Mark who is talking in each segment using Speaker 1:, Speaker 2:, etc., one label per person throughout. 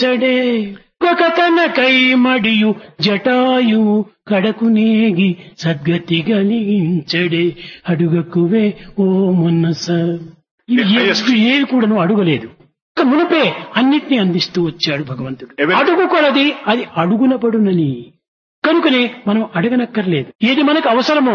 Speaker 1: చడే ఒక తనకై మడియు జటాయు కడకునేగి సద్గతి కలిగించడే అడుగకువే ఓ మొన్నస ఇవి ఏ- ఏవి కూడాను అడుగలేదు ఒక మునపే అన్నిటినీ అందిస్తూ వచ్చాడు భగవంతుడు
Speaker 2: Even-
Speaker 1: అడుగు కొలది అది అడుగున పడునని కనుకనే మనం అడగనక్కర్లేదు ఏది మనకు అవసరమో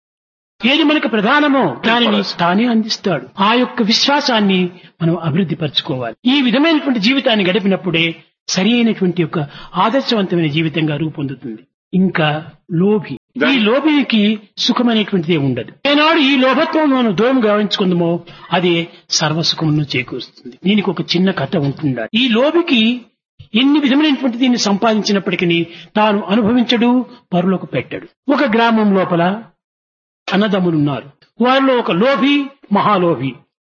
Speaker 1: ఏది మనకు ప్రధానమో దానిని తానే అందిస్తాడు ఆ యొక్క విశ్వాసాన్ని మనం అభివృద్ధి పరచుకోవాలి ఈ విధమైనటువంటి జీవితాన్ని గడిపినప్పుడే సరి అయినటువంటి యొక్క ఆదర్శవంతమైన జీవితంగా రూపొందుతుంది ఇంకా లోభి ఈ లోభికి సుఖమైనటువంటిదే ఉండదు ఏనాడు ఈ లోభత్వం మనం దూరం గావించుకుందామో అదే సర్వసుఖమును చేకూరుస్తుంది దీనికి ఒక చిన్న కథ ఉంటుండాలి ఈ లోభికి ఎన్ని విధమైనటువంటి దీన్ని సంపాదించినప్పటికీ తాను అనుభవించడు పరులకు పెట్టడు ఒక గ్రామం లోపల అన్నదమ్ములున్నారు వారిలో ఒక లోభి మహాలోభి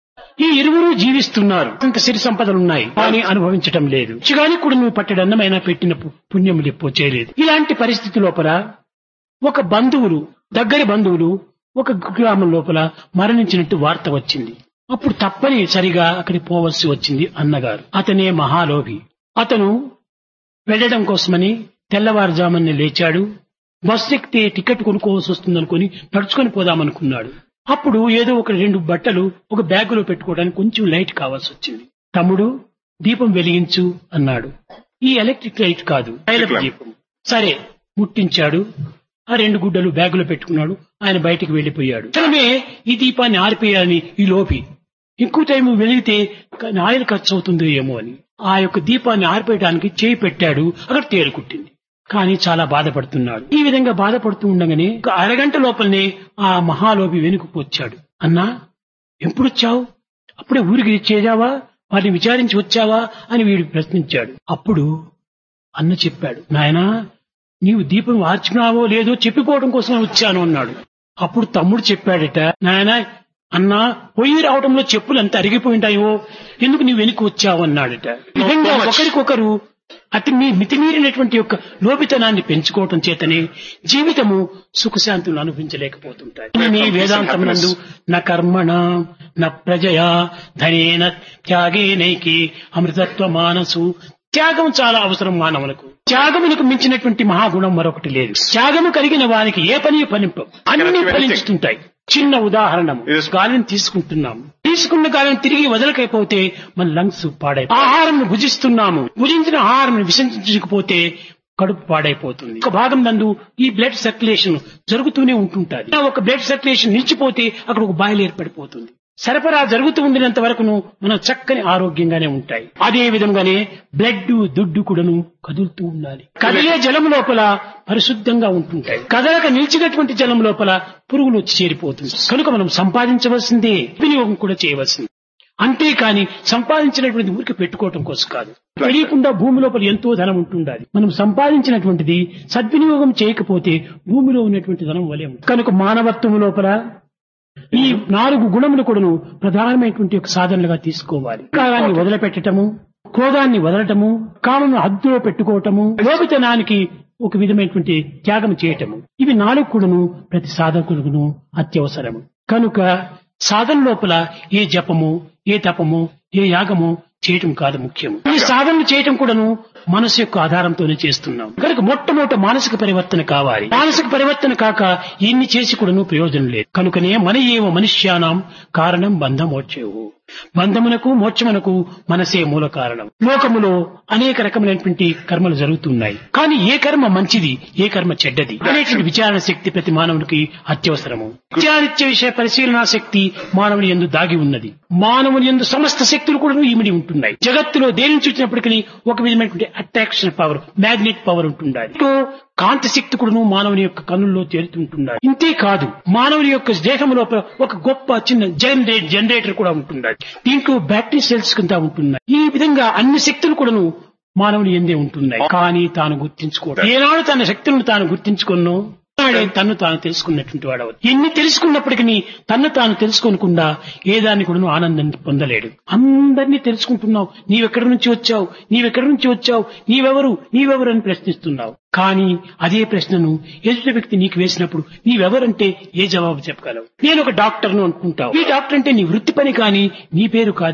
Speaker 1: ఈ ఇరువురు జీవిస్తున్నారు అంత సిరి సంపదలున్నాయి కానీ అనుభవించటం లేదు చిగాని కూడా నువ్వు పట్టెడు అన్నమైనా పెట్టిన పు- పుణ్యములు ఎప్పో చేయలేదు ఇలాంటి పరిస్థితి లోపల ఒక బంధువులు దగ్గరి బంధువులు ఒక గ్రామం లోపల మరణించినట్టు వార్త వచ్చింది అప్పుడు తప్పనిసరిగా అక్కడికి పోవలసి వచ్చింది అన్నగారు అతనే మహాలోభి అతను వెళ్ళడం కోసమని తెల్లవారుజామున లేచాడు బస్సు ఎక్కితే టికెట్ కొనుక్కోవాల్సి వస్తుందనుకుని నడుచుకొని పోదామనుకున్నాడు అప్పుడు ఏదో ఒక రెండు బట్టలు ఒక బ్యాగులో పెట్టుకోవడానికి కొంచెం లైట్ కావాల్సి వచ్చింది తమ్ముడు దీపం వెలిగించు అన్నాడు ఈ ఎలక్ట్రిక్ లైట్ కాదు తైలపు దీపం సరే ముట్టించాడు ఆ రెండు గుడ్డలు బ్యాగులో పెట్టుకున్నాడు ఆయన బయటికి వెళ్లిపోయాడు తనమే ఈ దీపాన్ని ఆరిపోయాలని ఈ లోపి ఎక్కువ టైం వెలిగితే ఆయిల్ ఖర్చు అవుతుందో ఏమో అని ఆ యొక్క దీపాన్ని ఆరిపోయడానికి చేయి పెట్టాడు అక్కడ తేలుకుట్టింది కానీ చాలా బాధపడుతున్నాడు ఈ విధంగా బాధపడుతూ ఉండగానే ఒక అరగంట లోపలనే ఆ మహాలోభి వెనుకకు వచ్చాడు అన్నా ఎప్పుడొచ్చావు అప్పుడే ఊరికి చేరావా వారిని విచారించి వచ్చావా అని వీడు ప్రశ్నించాడు అప్పుడు అన్న చెప్పాడు నాయనా నీవు దీపం ఆర్చుకున్నావో లేదో చెప్పిపోవడం కోసం వచ్చాను అన్నాడు అప్పుడు తమ్ముడు చెప్పాడట నాయన అన్నా పొయ్యి రావడంలో చెప్పులు ఎంత అరిగిపోయింటాయో ఎందుకు నీవు వెనక్కి వచ్చావు అన్నాడట ఈ విధంగా ఒకరికొకరు అతి మీ మితిమీరినటువంటి యొక్క లోపితనాన్ని పెంచుకోవటం చేతనే జీవితము సుఖశాంతులు అనుభవించలేకపోతుంటాయి నీ వేదాంతమునందు న కర్మణ న ప్రజయా ధనేన త్యాగేనైకి అమృతత్వ మానసు త్యాగం చాలా అవసరం మానవులకు త్యాగమునకు మించినటువంటి మహాగుణం మరొకటి లేదు త్యాగము కలిగిన వారికి ఏ పని ఫలింపం అన్ని ఫలించుతుంటాయి చిన్న ఉదాహరణ
Speaker 2: Yes.
Speaker 1: గాలిని తీసుకుంటున్నాము తీసుకున్న గాలిని తిరిగి వదలకపోతే మన లంగ్స్ పాడై ఆహారం భుజిస్తున్నాము భుజించిన ఆహారం విసర్జించకపోతే కడుపు పాడైపోతుంది ఒక భాగం నందు ఈ బ్లడ్ సర్క్యులేషన్ జరుగుతూనే ఉంటుంటది ఒక బ్లడ్ సర్క్యులేషన్ నిలిచిపోతే అక్కడ ఒక బాయిల్ ఏర్పడిపోతుంది సరఫరా జరుగుతూ ఉండినంత వరకును మనం చక్కని ఆరోగ్యంగానే ఉంటాయి అదే విధంగానే బ్లడ్ దుడ్డు కూడాను కదులుతూ ఉండాలి కదిలే జలం లోపల పరిశుద్ధంగా ఉంటుంటాయి కదలక నిలిచినటువంటి జలం లోపల పురుగులు వచ్చి చేరిపోతుంది కనుక మనం సంపాదించవలసిందే వినియోగం కూడా చేయవలసింది అంతేకాని సంపాదించినటువంటి ఊరికి పెట్టుకోవటం కోసం కాదు తెలియకుండా భూమి లోపల ఎంతో ధనం ఉంటుండాలి మనం సంపాదించినటువంటిది సద్వినియోగం చేయకపోతే భూమిలో ఉన్నటువంటి ధనం వలే ఉంటుంది కనుక మానవత్వం లోపల ఈ నాలుగు గుణములు కూడాను ప్రధానమైనటువంటి ఒక సాధనలుగా తీసుకోవాలి కాలాన్ని వదిలిపెట్టటము క్రోధాన్ని వదలటము కామను హద్దులో పెట్టుకోవటము లోపితనానికి ఒక విధమైనటువంటి త్యాగం చేయటము ఇవి నాలుగు కూడాను ప్రతి సాధకుడును అత్యవసరము కనుక సాధన లోపల ఏ జపము ఏ తపము ఏ యాగము చేయటం కాదు ముఖ్యము ఈ సాధనలు చేయటం కూడాను మనసు యొక్క ఆధారంతోనే చేస్తున్నాం కనుక మొట్టమొదట మానసిక పరివర్తన కావాలి మానసిక పరివర్తన కాక ఇన్ని చేసి కూడాను ప్రయోజనం లేదు కనుకనే మన ఏవ మనుష్యానాం కారణం బంధమోక్షవు బంధమునకు మోక్షమునకు మనసే మూల కారణం లోకములో అనేక రకమైనటువంటి కర్మలు జరుగుతున్నాయి కానీ ఏ కర్మ మంచిది ఏ కర్మ చెడ్డది అనేటువంటి విచారణ శక్తి ప్రతి మానవునికి అత్యవసరము విచారిత్య విషయ పరిశీలనా శక్తి మానవుని ఎందు దాగి ఉన్నది మానవుని ఎందు సమస్త శక్తులు కూడా ఇమిడి ఉంటున్నాయి జగత్తులో దేనిని చూసినప్పటికీ ఒక విధమైనటువంటి అట్రాక్షన్ పవర్ మ్యాగ్నెట్ పవర్ ఉంటున్నది ఇటు కాంతి శక్తి కూడాను మానవుని యొక్క కన్నుల్లో తేలుతుంటున్నారు ఇంతే కాదు మానవుని యొక్క దేహం లోపల ఒక గొప్ప చిన్న జనరేట్ జనరేటర్ కూడా ఉంటున్నది దీంట్లో బ్యాటరీ సెల్స్ కింద ఉంటున్నాయి ఈ విధంగా అన్ని శక్తులు కూడాను మానవుని ఎందే ఉంటున్నాయి కానీ తాను గుర్తించుకోవడం ఏనాడు తన శక్తులను తాను గుర్తించుకున్నో నాడే తన్ను తాను తెలుసుకున్నటువంటి వాడవు ఎన్ని తెలుసుకున్నప్పటికీ తన్ను తాను తెలుసుకోనకుండా ఏ దాన్ని కూడా ఆనందాన్ని పొందలేడు అందరినీ తెలుసుకుంటున్నావు నీవెక్కడి నుంచి వచ్చావు నీవెక్కడి నుంచి వచ్చావు నీవెవరు నీవెవరు అని ప్రశ్నిస్తున్నావు కానీ అదే ప్రశ్నను ఎదుటి వ్యక్తి నీకు వేసినప్పుడు నీవెవరంటే ఏ జవాబు చెప్పగలవు నేను ఒక డాక్టర్ను అనుకుంటావు ఈ డాక్టర్ అంటే నీ వృత్తి పని కానీ నీ పేరు కాదే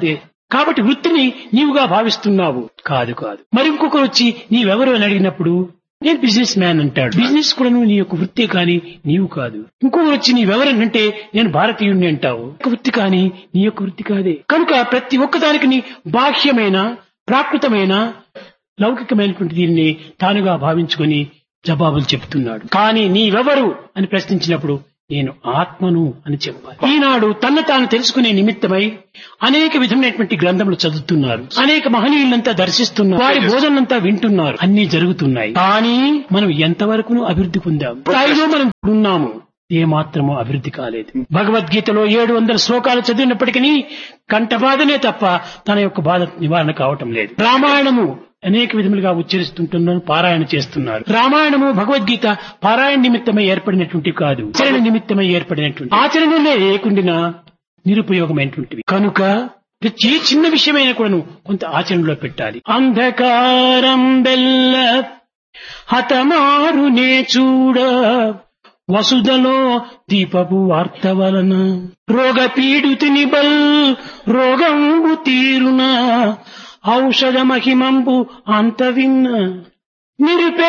Speaker 1: కాబట్టి వృత్తిని నీవుగా భావిస్తున్నావు కాదు కాదు మరి ఇంకొకరు వచ్చి నీవెవరు అని అడిగినప్పుడు నేను బిజినెస్ మ్యాన్ అంటాడు బిజినెస్ కూడా నువ్వు నీ యొక్క వృత్తి కానీ నీవు కాదు ఇంకొకరు వచ్చి నీవెవరని అంటే నేను భారతీయుణ్ణి అంటావు ఒక వృత్తి కానీ నీ యొక్క వృత్తి కాదే కనుక ప్రతి ఒక్కదానికి నీ బాహ్యమైన ప్రాకృతమైన లౌకికమైనటువంటి దీన్ని తానుగా భావించుకొని జవాబులు చెప్తున్నాడు కానీ నీవెవరు అని ప్రశ్నించినప్పుడు నేను ఆత్మను అని చెప్పాలి ఈనాడు తన తాను తెలుసుకునే నిమిత్తమై అనేక విధమైనటువంటి గ్రంథములు చదువుతున్నారు అనేక మహనీయులంతా దర్శిస్తున్నారు వారి బోధనంతా వింటున్నారు అన్ని జరుగుతున్నాయి కానీ మనం ఎంతవరకు అభివృద్ధి పొందాం స్థాయిలో మనం ఉన్నాము ఏ మాత్రమో అభివృద్ధి కాలేదు భగవద్గీతలో ఏడు వందల శ్లోకాలు చదివినప్పటికీ కంఠబాధనే తప్ప తన యొక్క బాధ నివారణ కావటం లేదు రామాయణము అనేక విధములుగా ఉచ్చరిస్తుంటున్నారు పారాయణ చేస్తున్నారు రామాయణము భగవద్గీత పారాయణ నిమిత్తమై ఏర్పడినటువంటి కాదు ఆచరణ నిమిత్తమై ఏర్పడినటువంటి ఆచరణలే లేకుండా నిరుపయోగమైనటువంటివి కనుక ప్రతి చిన్న విషయమైన కూడాను కొంత ఆచరణలో పెట్టాలి అంధకారం బెల్ల హతమారునే చూడ వసుదలో దీపపు వార్త వలన రోగ పీడితుని బల్ రోగంబు తీరున ఔషధ మహిమంబు అంత విన్న నిరుపే